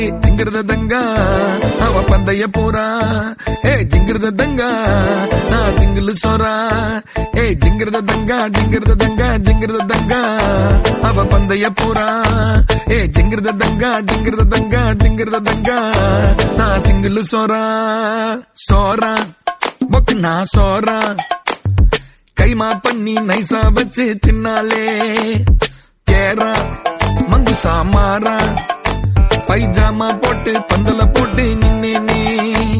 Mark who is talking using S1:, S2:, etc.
S1: ஜிங்கிருத தங்கா அவ பந்தய போறா ஏ ஜிங்கிருத தங்கா நான் சிங்கிள் சோறா ஏ ஜிங்கிருத தங்கா ஜிங்கிருத தங்கா ஜிங்கிருத தங்கா அவ பந்தய போறா ஏ ஜிங்கிருத தங்கா ஜிங்கிருத தங்கா ஜிங்கிருத தங்கா நான் சிங்கிள் சோறா சோறா பொக்கு நான் சோறா கைமா பண்ணி நைசா வச்சு தின்னாலே கேரா மங்கு சாமாரா பைஜாமா போட்டு பந்தல போட்டு நின்னே நீ